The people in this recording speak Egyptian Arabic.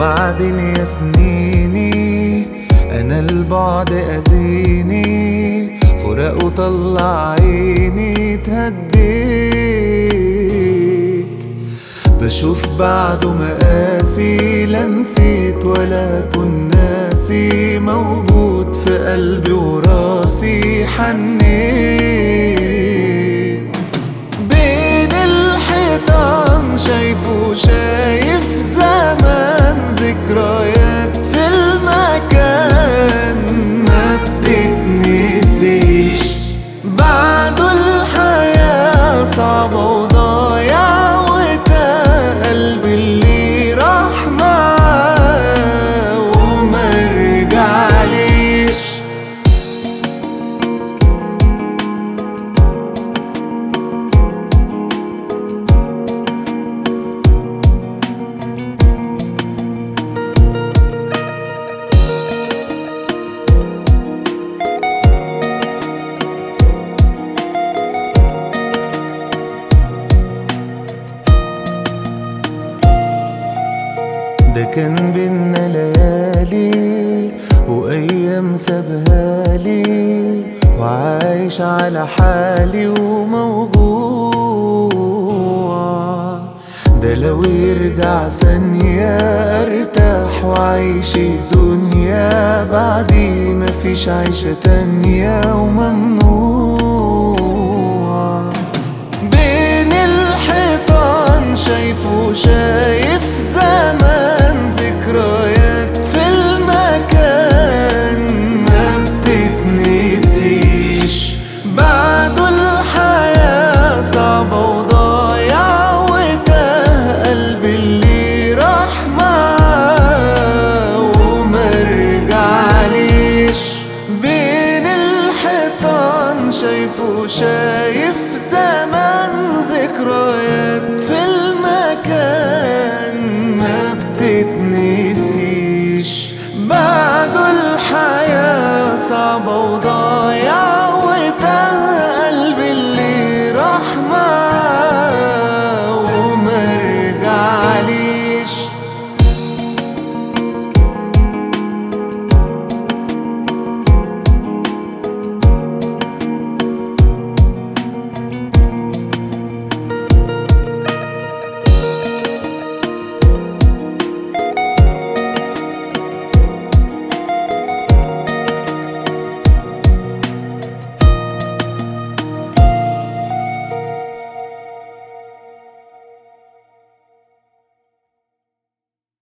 وبعدين يا سنيني انا البعد اذيني فراق وطلع عيني اتهديت بشوف بعده مقاسي لا نسيت ولا كن ناسي موجود في قلبي وراسي حنيت بين الحيطان شايفه شايف زمان ذكريات في المكان ما بتتنسيش بعده الحياة صعبة وضايع وتا قلبي اللي راح معاه وما رجعليش ده كان بينا ليالي وايام سابهالي وعايش على حالي وموجوع ده لو يرجع ثانية ارتاح واعيش الدنيا بعدي مفيش عيشة تانية وممنوع بين الحيطان شايفه شايف زمان ذكريات